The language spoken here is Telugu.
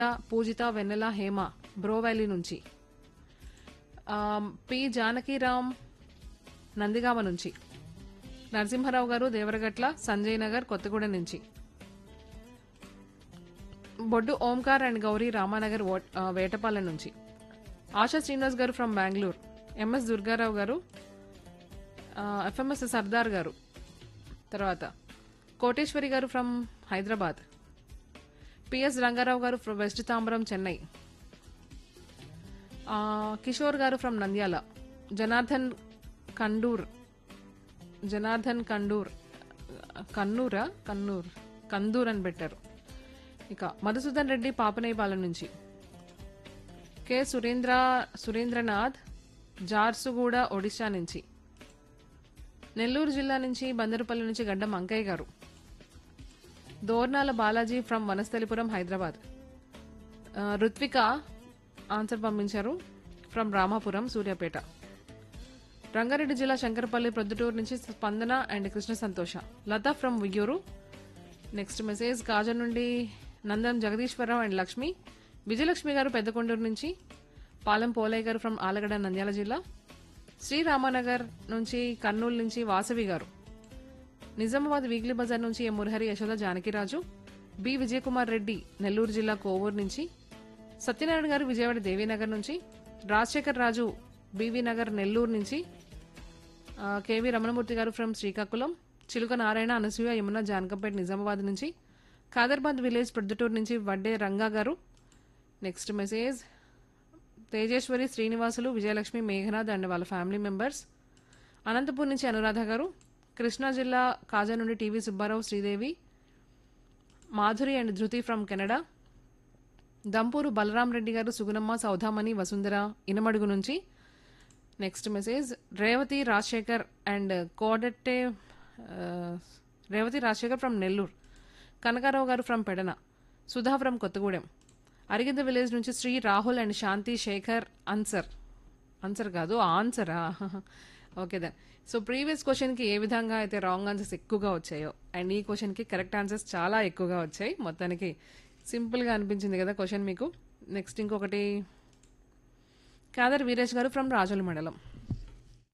పూజిత వెన్నెల హేమ బ్రో వ్యాలీ నుంచి ఆమ్, పి జానకిరామ్ నందిగామ నుంచి నరసింహారావు గారు దేవరగట్ల సంజయ్ నగర్ కొత్తగూడెం నుంచి బొడ్డు ఓంకార్ అండ్ గౌరీ రామానగర్ ఓట్- ఆ, వేటపాలెం నుంచి ఆశా శ్రీనివాస్ గారు ఫ్రమ్ బెంగళూరు ఎంఎస్ దుర్గారావు గారు ఆ, ఎఫ్ఎంఎస్ సర్దార్ గారు తర్వాత కోటేశ్వరి గారు ఫ్రమ్ హైదరాబాద్ పిఎస్ రంగారావు గారు ఫ్రమ్ వెస్ట్ తాంబరం చెన్నై ఆ, కిషోర్ గారు ఫ్రమ్ నంద్యాల జనార్దన్ కండూర్ జనార్దన్ కండూర్ కన్నూరా కన్నూర్ కందూర్ అని పెట్టారు ఇక మధుసూదన్ రెడ్డి పాపనేపాలెం నుంచి కె సురేంద్ర సురేంద్రనాథ్ జార్సుగూడ ఒడిశా నుంచి నెల్లూరు జిల్లా నుంచి బందరుపల్లి నుంచి గడ్డం అంకయ్య గారు దోర్నాల బాలాజీ ఫ్రమ్ వనస్థలిపురం హైదరాబాద్ ఆ, రుత్విక ఆన్సర్ పంపించారు ఫ్రమ్ రామాపురం సూర్యాపేట రంగారెడ్డి జిల్లా శంకరపల్లి ప్రొద్దుటూరు నుంచి Spandana and Krishna Santhosha Latha from Uyyuru next message Kaza నుండి నందం జగదీశ్వరరావు అండ్ లక్ష్మి విజయలక్ష్మి గారు పెద్దకొండూరు నుంచి పాలెం పోలయ్య గారు ఫ్రమ్ ఆలగడ్డ నంద్యాల జిల్లా శ్రీరామనగర్ నుంచి కర్నూలు నుంచి వాసవి గారు నిజామాబాద్ వీక్లీ బజార్ నుంచి ఎం మురహరి యశోద జానకిరాజు బి విజయకుమార్ రెడ్డి నెల్లూరు జిల్లా కోవూరు నుంచి సత్యనారాయణ గారు విజయవాడ దేవీనగర్ నుంచి రాజశేఖర్ రాజు బీవీ నగర్ నెల్లూరు నుంచి ఆ, కేవి రమణమూర్తి గారు ఫ్రమ్ శ్రీకాకుళం చిలుక నారాయణ అనసూయ యమున జానకంపేట నిజామాబాద్ నుంచి ఖాదర్బాద్ విలేజ్ ప్రొద్దుటూరు నుంచి వడ్డే రంగా గారు next message Tejeswari Srinivasulu Vijayalakshmi Meghanath and వాళ్ళ ఫ్యామిలీ మెంబర్స్ అనంతపూర్ నుంచి అనురాధ గారు కృష్ణా జిల్లా కాజా నుండి TV Subbarao Sridevi Madhuri and Dhruthi from Canada Dampuru Balaram Reddy గారు సుగుణమ్మ సౌధామణి వసుంధర ఇనమడుగు నుంచి next message Revathi Rajasekhar and కోడెట్టే ఆ, రేవతి రాజశేఖర్ ఫ్రమ్ నెల్లూరు కనకారావు గారు from Pedana Sudha from Kothagudem Arigidda village నుంచి Sri Rahul and Shanthi Sekhar answer answer కాదు ఆన్సరా ఓకే దెన్ సో ప్రీవియస్ క్వశ్చన్కి ఏ విధంగా అయితే రాంగ్ ఆన్సర్స్ ఎక్కువగా వచ్చాయో అండ్ ఈ క్వశ్చన్కి కరెక్ట్ ఆన్సర్స్ చాలా ఎక్కువగా వచ్చాయి మొత్తానికి సింపుల్గా అనిపించింది కదా క్వశ్చన్ మీకు నెక్స్ట్ ఇంకొకటి కాదర్ వీరేష్ గారు ఫ్రమ్ రాజోల మండలం